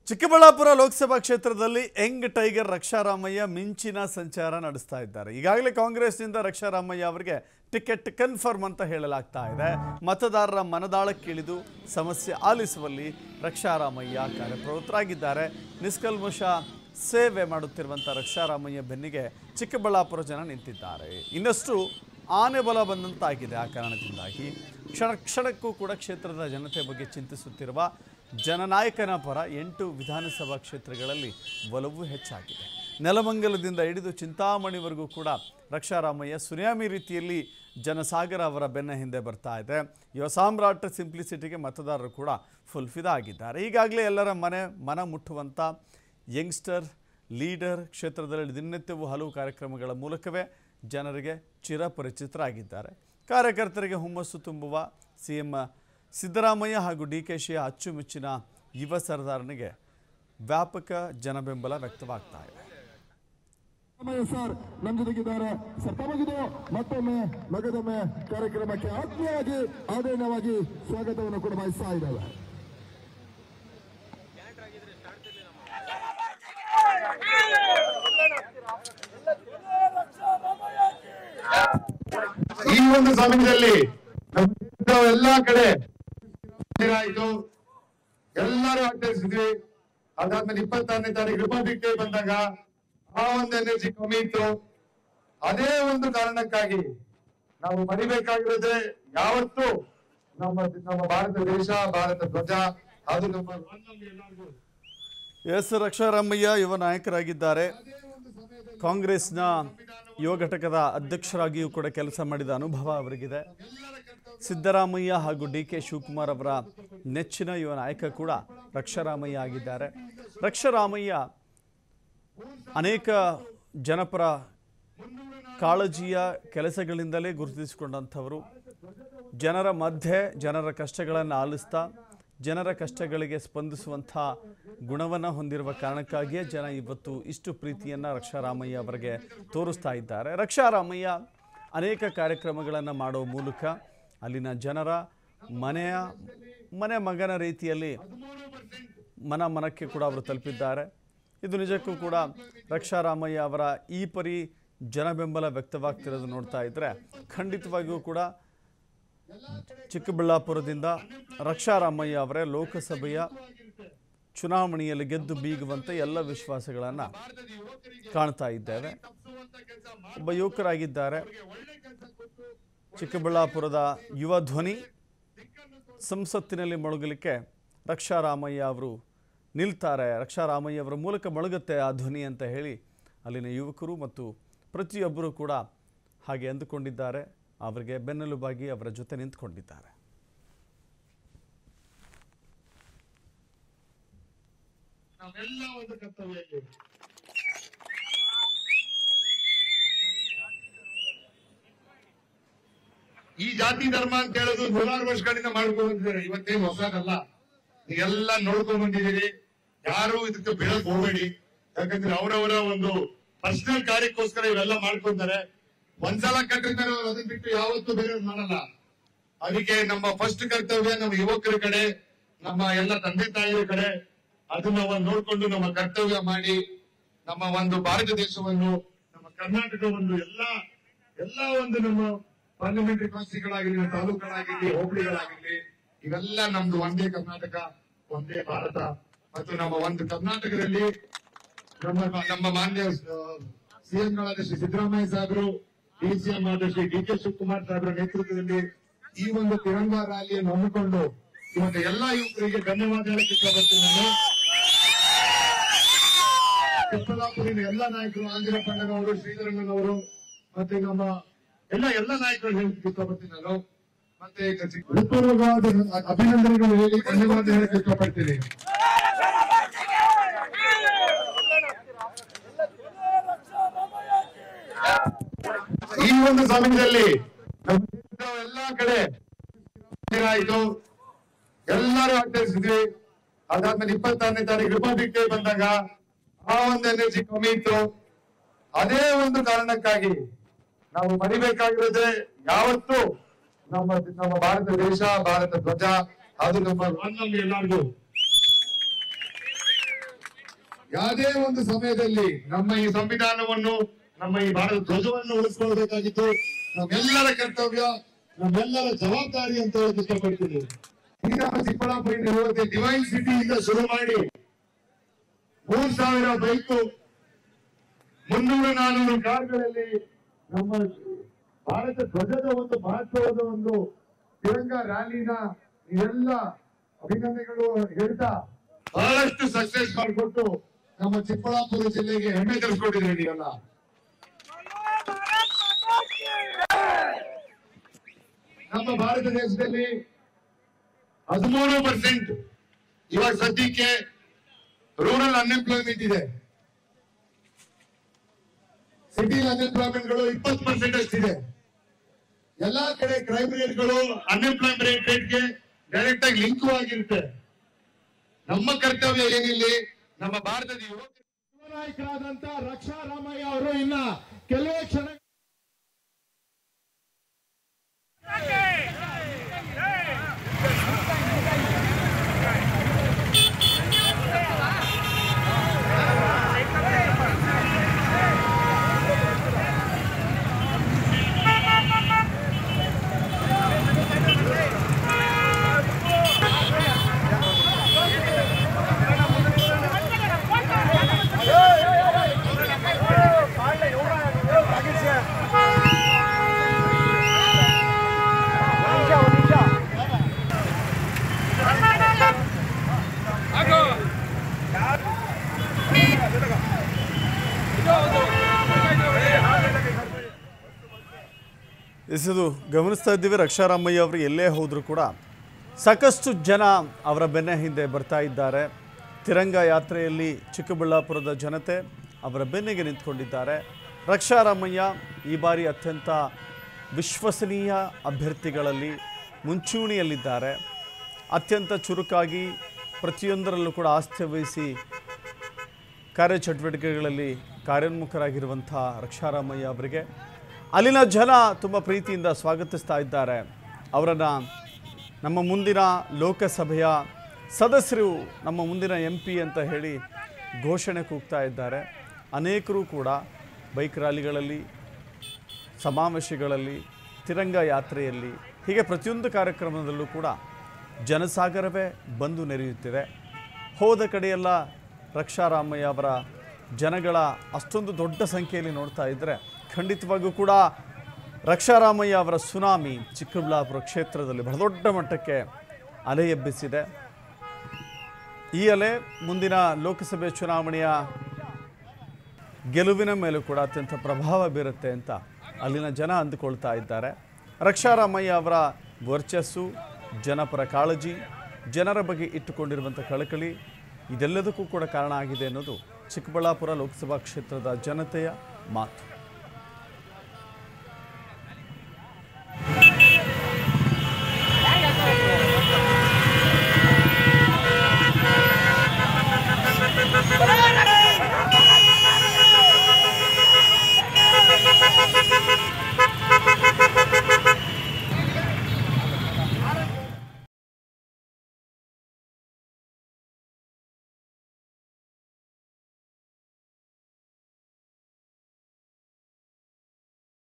ಚಿಕ್ಕಬಳ್ಳಾಪುರ ಲೋಕಸಭಾ ಕ್ಷೇತ್ರದಲ್ಲಿ Young tiger Raksha Ramaiah ಮಿಂಚಿನ ಸಂಚಾರ ನಡೆಸ್ತಾ ಇದ್ದಾರೆ ಈಗಾಗಲೇ ಕಾಂಗ್ರೆಸ್ನಿಂದ ರಕ್ಷಾರಾಮಯ್ಯ ಅವರಿಗೆ ಟಿಕೆಟ್ ಕನ್ಫರ್ಮ್ ಅಂತ ಹೇಳಲಾಗ್ತಾ ಇದೆ ಮತದಾರರ ಮನದಾಳಕ್ಕಿಳಿದು ಸಮಸ್ಯೆ ಆಲಿಸುವಲ್ಲಿ ರಕ್ಷಾರಾಮಯ್ಯ ಕಾರ್ಯಪ್ರವೃತ್ತರಾಗಿದ್ದಾರೆ ನಿಷ್ಕಲ್ಮಶ ಸೇವೆ ಮಾಡುತ್ತಿರುವಂಥ ರಕ್ಷಾರಾಮಯ್ಯ ಬೆನ್ನಿಗೆ ಚಿಕ್ಕಬಳ್ಳಾಪುರ ಜನ ನಿಂತಿದ್ದಾರೆ ಇನ್ನಷ್ಟು ಆನೆ ಬಲ ಬಂದಂತಾಗಿದೆ ಆ ಕಾರಣದಿಂದಾಗಿ ಕ್ಷಣ ಕ್ಷಣಕ್ಕೂ ಕೂಡ ಕ್ಷೇತ್ರದ ಜನತೆ ಬಗ್ಗೆ ಚಿಂತಿಸುತ್ತಿರುವ ಜನನಾಯಕನ ಪರ ಎಂಟು ವಿಧಾನಸಭಾ ಕ್ಷೇತ್ರಗಳಲ್ಲಿ ಒಲವು ಹೆಚ್ಚಾಗಿದೆ ನೆಲಮಂಗಲದಿಂದ ಹಿಡಿದು ಚಿಂತಾಮಣಿವರೆಗೂ ಕೂಡ ರಕ್ಷಾರಾಮಯ್ಯ ಸುನಾಮಿ ರೀತಿಯಲ್ಲಿ ಜನಸಾಗರ ಅವರ ಬೆನ್ನ ಹಿಂದೆ ಬರ್ತಾ ಇದೆ ಯುವ ಸಾಮ್ರಾಟ್ ಸಿಂಪ್ಲಿಸಿಟಿಗೆ ಮತದಾರರು ಕೂಡ ಫುಲ್ಫಿದ ಆಗಿದ್ದಾರೆ ಈಗಾಗಲೇ ಎಲ್ಲರ ಮನೆ ಮನ ಮುಟ್ಟುವಂಥ ಯಂಗ್ಸ್ಟರ್ ಲೀಡರ್ ಕ್ಷೇತ್ರದಲ್ಲಿ ದಿನನಿತ್ಯವೂ ಹಲವು ಕಾರ್ಯಕ್ರಮಗಳ ಮೂಲಕವೇ ಜನರಿಗೆ ಚಿರಪರಿಚಿತರಾಗಿದ್ದಾರೆ ಕಾರ್ಯಕರ್ತರಿಗೆ ಹುಮ್ಮಸ್ಸು ತುಂಬುವ ಸಿ ಎಂ ಸಿದ್ದರಾಮಯ್ಯ ಹಾಗೂ ಡಿ ಕೆ ಶಿಯ ಅಚ್ಚುಮೆಚ್ಚಿನ ಯುವ ಸರ್ದಾರನಿಗೆ ವ್ಯಾಪಕ ಜನಬೆಂಬಲ ವ್ಯಕ್ತವಾಗ್ತಾ ಇದೆ ಸಿದ್ದರಾಮಯ್ಯ ಸರ್ ನಮ್ಮ ಜೊತೆಗಿದ್ದಾರೆ ಸರ್ ತಮಗಿದು ಮತ್ತೊಮ್ಮೆ ಮಗದೊಮ್ಮೆ ಕಾರ್ಯಕ್ರಮಕ್ಕೆ ಆತ್ಮೀಯವಾಗಿ ಆದರಣವಾಗಿ ಸ್ವಾಗತವನ್ನು ಕೂಡ ಬಯಸ್ತಾ ಇದ್ದೇವೆ ಈ ಒಂದು ಸಮಯದಲ್ಲಿ ನಮ್ಮ ಎಲ್ಲಾ ಕಡೆ ಆಯ್ತು ಎಲ್ಲರೂ ಆಚರಿಸಿದ್ವಿ ಅದಾದ್ಮೇಲೆ ಇಪ್ಪತ್ತಾರನೇ ತಾರೀಕು ರಿಪಬ್ಲಿಕ್ ಡೇ ಬಂದಾಗ ಆ ಒಂದು ಎನರ್ಜಿ ಕಮ್ಮಿ ಇತ್ತು ಅದೇ ಒಂದು ಕಾರಣಕ್ಕಾಗಿ ನಾವು ಮರಿಬೇಕಾಗಿರೋದೇ ಯಾವತ್ತು ನಮ್ಮ ನಮ್ಮ ಭಾರತ ದೇಶ ಭಾರತ ಧ್ವಜ ಅದು ನಮ್ಮ ಎಲ್ಲರಿಗೂ ಎಸ್ ರಕ್ಷಾರಾಮಯ್ಯ ಯುವ ನಾಯಕರಾಗಿದ್ದಾರೆ ಕಾಂಗ್ರೆಸ್ನ ಯುವ ಘಟಕದ ಅಧ್ಯಕ್ಷರಾಗಿಯೂ ಕೂಡ ಕೆಲಸ ಮಾಡಿದ ಅನುಭವ ಅವರಿಗಿದೆ ಸಿದ್ದರಾಮಯ್ಯ ಹಾಗೂ ಡಿ ಕೆ ಶಿವಕುಮಾರ್ ಅವರ ನೆಚ್ಚಿನ ಯುವ ನಾಯಕ ಕೂಡ ರಕ್ಷಾರಾಮಯ್ಯ ಆಗಿದ್ದಾರೆ ರಕ್ಷಾರಾಮಯ್ಯ ಅನೇಕ ಜನಪರ ಕಾಳಜಿಯ ಕೆಲಸಗಳಿಂದಲೇ ಗುರುತಿಸಿಕೊಂಡಂಥವರು ಜನರ ಮಧ್ಯೆ ಜನರ ಕಷ್ಟಗಳನ್ನು ಆಲಿಸ್ತಾ ಜನರ ಕಷ್ಟಗಳಿಗೆ ಸ್ಪಂದಿಸುವಂಥ ಗುಣವನ್ನು ಹೊಂದಿರುವ ಕಾರಣಕ್ಕಾಗಿಯೇ ಜನ ಇವತ್ತು ಇಷ್ಟು ಪ್ರೀತಿಯನ್ನು ರಕ್ಷಾರಾಮಯ್ಯ ಅವರಿಗೆ ತೋರಿಸ್ತಾ ಇದ್ದಾರೆ ರಕ್ಷಾರಾಮಯ್ಯ ಅನೇಕ ಕಾರ್ಯಕ್ರಮಗಳನ್ನು ಮಾಡುವ ಮೂಲಕ ಅಲ್ಲಿನ ಜನರ ಮನೆಯ ಮನೆ ಮಗನ ರೀತಿಯಲ್ಲಿ ಮನ ಮನಕ್ಕೆ ಕೂಡ ಅವರು ತಲುಪಿದ್ದಾರೆ ಇದು ನಿಜಕ್ಕೂ ಕೂಡ ರಕ್ಷಾರಾಮಯ್ಯ ಅವರ ಈ ಪರಿ ಜನ ಬೆಂಬಲ ವ್ಯಕ್ತವಾಗ್ತಿರೋದು ನೋಡ್ತಾ ಇದ್ದರೆ ಖಂಡಿತವಾಗಿಯೂ ಕೂಡ ಚಿಕ್ಕಬಳ್ಳಾಪುರದಿಂದ ರಕ್ಷಾರಾಮಯ್ಯ ಅವರೇ ಲೋಕಸಭೆಯ ಚುನಾವಣೆಯಲ್ಲಿ ಗೆದ್ದು ಬೀಗುವಂತೆ ಎಲ್ಲ ವಿಶ್ವಾಸಗಳನ್ನು ಕಾಣ್ತಾ ಇದ್ದೇವೆ ಒಬ್ಬ ಯುವಕರಾಗಿದ್ದಾರೆ ಚಿಕ್ಕಬಳ್ಳಾಪುರದ ಯುವ ಧ್ವನಿ ಸಂಸತ್ತಿನಲ್ಲಿ ಮೊಳಗಲಿಕ್ಕೆ ರಕ್ಷಾರಾಮಯ್ಯ ಅವರು ನಿಲ್ತಾರೆ ರಕ್ಷಾರಾಮಯ್ಯ ಅವರ ಮೂಲಕ ಮೊಳಗುತ್ತೆ ಆ ಧ್ವನಿ ಅಂತ ಹೇಳಿ ಅಲ್ಲಿನ ಯುವಕರು ಮತ್ತು ಪ್ರತಿಯೊಬ್ಬರು ಕೂಡ ಹಾಗೆ ಅಂದುಕೊಂಡಿದ್ದಾರೆ ಅವರಿಗೆ ಬೆನ್ನೆಲುಬಾಗಿ ಅವರ ಜೊತೆ ನಿಂತ್ಕೊಂಡಿದ್ದಾರೆ ನಾವೆಲ್ಲ ಒಂದು ಕರ್ತವ್ಯ ಇಲ್ಲಿ ಈ ಜಾತಿ ಧರ್ಮ ಅಂತ ಹೇಳೋದು ನೂರಾರು ವರ್ಷಗಳಿಂದ ಮಾಡ್ಕೊಂಡು ಬಂದಿದ್ದಾರೆ ಇವತ್ತೇನು ಹೊಸದಲ್ಲ ನೀವೆಲ್ಲ ನೋಡ್ಕೊಂಡ್ ಬಂದಿದ್ದೀರಿ ಯಾರು ಇದಕ್ಕೆ ಬೀಳಕ್ ಹೋಗ್ಬೇಡಿ ಯಾಕಂದ್ರೆ ಅವರವರ ಒಂದು ಪರ್ಸನಲ್ ಕಾರ್ಯಕ್ಕೋಸ್ಕರ ಇವೆಲ್ಲ ಮಾಡ್ಕೊಂತಾರೆ ಒಂದ್ಸಲ ಕಟ್ಟಿರ್ತಾರೆ ಅವ್ರು ಅದನ್ನ ಬಿಟ್ಟು ಯಾವತ್ತೂ ಬೇರೆ ಮಾಡಲ್ಲ ಅದಕ್ಕೆ ನಮ್ಮ ಫಸ್ಟ್ ಕರ್ತವ್ಯ ನಮ್ಮ ಯುವಕರ ಕಡೆ ನಮ್ಮ ಎಲ್ಲ ತಂದೆ ತಾಯಿಯ ಕಡೆ ಅದನ್ನ ಒಂದು ನೋಡ್ಕೊಂಡು ನಮ್ಮ ಕರ್ತವ್ಯ ಮಾಡಿ ನಮ್ಮ ಒಂದು ಭಾರತ ದೇಶವನ್ನು ನಮ್ಮ ಕರ್ನಾಟಕವನ್ನು ಎಲ್ಲ ಎಲ್ಲ ಒಂದು ನಮ್ಮ ಪಾರ್ಲಿಮೆಂಟರಿ ಕಾನ್ಸ್ಟಿಗಳಾಗಿರ್ಲಿ ತಾಲೂಕುಗಳಾಗಿರ್ಲಿ ಹೋಬಳಿಗಳಾಗಿರ್ಲಿ ಇವೆಲ್ಲ ನಮ್ದು ಒಂದೇ ಕರ್ನಾಟಕ ಒಂದೇ ಭಾರತ ಮತ್ತು ನಮ್ಮ ಒಂದು ಕರ್ನಾಟಕದಲ್ಲಿ ನಮ್ಮ ನಮ್ಮ ಮಾನ್ಯ ಸಿಎಂಗಳಾದ ಶ್ರೀ ಸಿದ್ದರಾಮಯ್ಯ ಸಾಹೇಬರು ಡಿಸಿಎಂ ಆದ ಶ್ರೀ ಡಿ ಕೆ ಶಿವಕುಮಾರ್ ಸಾಹೇಬರ ನೇತೃತ್ವದಲ್ಲಿ ಈ ಒಂದು ತಿರಂಗ ರ್ಯಾಲಿಯನ್ನು ಹಮ್ಮಿಕೊಂಡು ಇವತ್ತು ಎಲ್ಲಾ ಯುವಕರಿಗೆ ಧನ್ಯವಾದ ಹೇಳಕ್ಕೆ ಇಷ್ಟಪಡ್ತೀನಿ ನಾನು ಚಿಕ್ಕಬಳ್ಳಾಪುರಿನ ಎಲ್ಲ ನಾಯಕರು ಆಂಜನೇಯ ಪಂಡನವರು ಶ್ರೀಧರಣ್ಣನವರು ಮತ್ತೆ ನಮ್ಮ ಎಲ್ಲ ಎಲ್ಲ ನಾಯಕರು ಹೇಳಕ್ಕೆ ಇಷ್ಟಪಡ್ತೀನಿ ನಾನು ಮತ್ತೆ ಈಗ ಚಿಕ್ಕ- ಹೃತ್ಪೂರ್ವಕವಾದ ಅಭಿನಂದನೆಗಳು ಹೇಳಿ ಧನ್ಯವಾದ ಹೇಳಕ್ಕೆ ಇಷ್ಟಪಡ್ತೀನಿ ಈ ಒಂದು ಸಮಯದಲ್ಲಿ ನಮ್ಮ ಎಲ್ಲಾ ಕಡೆ ಆಯ್ತು ಎಲ್ಲರೂ ಆಚರಿಸಿದ್ವಿ ಅದಾದ್ಮೇಲೆ ಇಪ್ಪತ್ತಾರನೇ ತಾರೀಕು ರಿಪಬ್ಲಿಕ್ ಡೇ ಬಂದಾಗ ಆ ಒಂದು ಎನರ್ಜಿ ಕಮ್ಮಿ ಇತ್ತು ಅದೇ ಒಂದು ಕಾರಣಕ್ಕಾಗಿ ನಾವು ಮರಿಬೇಕಾಗಿರೋದೇ ಯಾವತ್ತು ನಮ್ಮ ನಮ್ಮ ಭಾರತ ದೇಶ ಭಾರತ ಧ್ವಜ ಅದು ನಮ್ಮ ಎಲ್ಲರಿಗೂ ಯಾವುದೇ ಒಂದು ಸಮಯದಲ್ಲಿ ನಮ್ಮ ಈ ಸಂವಿಧಾನವನ್ನು ನಮ್ಮ ಈ ಭಾರತ ಧ್ವಜವನ್ನು ಉಳಿಸ್ಕೊಳ್ಬೇಕಾಗಿತ್ತು ನಮ್ಮೆಲ್ಲರ ಕರ್ತವ್ಯ ನಮ್ಮೆಲ್ಲರ ಜವಾಬ್ದಾರಿ ಅಂತ ಹೇಳಕ್ ಇಷ್ಟಪಡ್ತೀನಿ ಈಗ ನಮ್ಮ ಚಿಕ್ಕಬಳ್ಳಾಪುರ ಇವತ್ತು ಡಿವೈನ್ ಸಿಟಿಯಿಂದ ಶುರು ಮಾಡಿ ಮೂರ್ ಸಾವಿರ ಬೈಕು ಮುನ್ನೂರು ನಾನೂರು ಕಾರ್ಗಳಲ್ಲಿ ನಮ್ಮ ಭಾರತ ಧ್ವಜದ ಒಂದು ಮಹತ್ವದ ಒಂದು ತಿರಂಗ ರ್ಯಾಲಿನ ಎಲ್ಲ ಅಭಿನಂದನೆಗಳು ಹೇಳ್ತಾ ಬಹಳಷ್ಟು ಸಕ್ಸೆಸ್ ಮಾಡಿಕೊಟ್ಟು ನಮ್ಮ ಚಿಕ್ಕಬಳ್ಳಾಪುರ ಜಿಲ್ಲೆಗೆ ಹೆಮ್ಮೆ ತರಿಸ್ಕೊಟ್ಟಿದ್ರಿ ನೀವೆಲ್ಲ ನಮ್ಮ ಭಾರತ ದೇಶದಲ್ಲಿ ಹದಿಮೂರು ಪರ್ಸೆಂಟ್ ಇವಾಗ ಸದ್ಯಕ್ಕೆ ರೂರಲ್ ಅನ್ಎಂಪ್ಲಾಯ್ಮೆಂಟ್ ಇದೆ ಸಿಟಿ ಅನ್ಎಂಪ್ಲಾಯ್ಮೆಂಟ್ ಗಳು ಇಪ್ಪತ್ತು ಪರ್ಸೆಂಟ್ ಅಷ್ಟಿದೆ ಎಲ್ಲಾ ಕಡೆ ಕ್ರೈಮ್ ರೇಟ್ಗಳು ಅನ್ಎಂಪ್ಲಾಯ್ಮೆಂಟ್ ರೇಟ್ಗೆ ಡೈರೆಕ್ಟ್ ಆಗಿ ಲಿಂಕ್ ಆಗಿರುತ್ತೆ ನಮ್ಮ ಕರ್ತವ್ಯ ಏನಿಲ್ಲಿ ನಮ್ಮ ಭಾರತದ ಯುವಕ ನಾಯಕರಾದಂತ ರಕ್ಷಾ ರಾಮಯ್ಯ ಅವರು ಇನ್ನ ಕೆಲವೇ ಕ್ಷಣ ಎಸೆದು ಗಮನಿಸ್ತಾ ಇದ್ದೀವಿ ರಕ್ಷಾರಾಮಯ್ಯ ಅವರು ಎಲ್ಲೇ ಹೋದರೂ ಕೂಡ ಸಾಕಷ್ಟು ಜನ ಅವರ ಬೆನ್ನ ಹಿಂದೆ ಬರ್ತಾ ಇದ್ದಾರೆ ತಿರಂಗ ಯಾತ್ರೆಯಲ್ಲಿ ಚಿಕ್ಕಬಳ್ಳಾಪುರದ ಜನತೆ ಅವರ ಬೆನ್ನಿಗೆ ನಿಂತ್ಕೊಂಡಿದ್ದಾರೆ ರಕ್ಷಾರಾಮಯ್ಯ ಈ ಬಾರಿ ಅತ್ಯಂತ ವಿಶ್ವಸನೀಯ ಅಭ್ಯರ್ಥಿಗಳಲ್ಲಿ ಮುಂಚೂಣಿಯಲ್ಲಿದ್ದಾರೆ ಅತ್ಯಂತ ಚುರುಕಾಗಿ ಪ್ರತಿಯೊಂದರಲ್ಲೂ ಕೂಡ ಆಸ್ಥೆ ವಹಿಸಿ ಕಾರ್ಯಚಟುವಟಿಕೆಗಳಲ್ಲಿ ಕಾರ್ಯೋನ್ಮುಖರಾಗಿರುವಂಥ ರಕ್ಷಾರಾಮಯ್ಯ ಅವರಿಗೆ ಅಲ್ಲಿನ ಜನ ತುಂಬ ಪ್ರೀತಿಯಿಂದ ಸ್ವಾಗತಿಸ್ತಾ ಇದ್ದಾರೆ ಅವರನ್ನು ನಮ್ಮ ಮುಂದಿನ ಲೋಕಸಭೆಯ ಸದಸ್ಯರು ನಮ್ಮ ಮುಂದಿನ ಎಂ ಪಿ ಅಂತ ಹೇಳಿ ಘೋಷಣೆ ಕೂಗ್ತಾ ಇದ್ದಾರೆ ಅನೇಕರು ಕೂಡ ಬೈಕ್ ರ್ಯಾಲಿಗಳಲ್ಲಿ ಸಮಾವೇಶಗಳಲ್ಲಿ ತಿರಂಗ ಯಾತ್ರೆಯಲ್ಲಿ ಹೀಗೆ ಪ್ರತಿಯೊಂದು ಕಾರ್ಯಕ್ರಮದಲ್ಲೂ ಕೂಡ ಜನಸಾಗರವೇ ಬಂದು ನೆರೆಯುತ್ತಿದೆ ಹೋದ ಕಡೆಯೆಲ್ಲ ರಕ್ಷಾರಾಮಯ್ಯ ಅವರ ಜನಗಳ ಅಷ್ಟೊಂದು ದೊಡ್ಡ ಸಂಖ್ಯೆಯಲ್ಲಿ ನೋಡ್ತಾ ಇದ್ದರೆ ಖಂಡಿತವಾಗಿಯೂ ಕೂಡ ರಕ್ಷಾರಾಮಯ್ಯ ಅವರ ಸುನಾಮಿ ಚಿಕ್ಕಬಳ್ಳಾಪುರ ಕ್ಷೇತ್ರದಲ್ಲಿ ಬಹಳ ದೊಡ್ಡ ಮಟ್ಟಕ್ಕೆ ಅಲೆ ಎಬ್ಬಿಸಿದೆ ಈ ಅಲೆ ಮುಂದಿನ ಲೋಕಸಭೆ ಚುನಾವಣೆಯ ಗೆಲುವಿನ ಮೇಲೂ ಕೂಡ ಅತ್ಯಂತ ಪ್ರಭಾವ ಬೀರುತ್ತೆ ಅಂತ ಅಲ್ಲಿನ ಜನ ಅಂದುಕೊಳ್ತಾ ಇದ್ದಾರೆ ರಕ್ಷಾರಾಮಯ್ಯ ಅವರ ವರ್ಚಸ್ಸು ಜನಪರ ಕಾಳಜಿ ಜನರ ಬಗ್ಗೆ ಇಟ್ಟುಕೊಂಡಿರುವಂಥ ಕಳಕಳಿ ಇದೆಲ್ಲದಕ್ಕೂ ಕೂಡ ಕಾರಣ ಆಗಿದೆ ಅನ್ನೋದು ಚಿಕ್ಕಬಳ್ಳಾಪುರ ಲೋಕಸಭಾ ಕ್ಷೇತ್ರದ ಜನತೆಯ ಮಾತು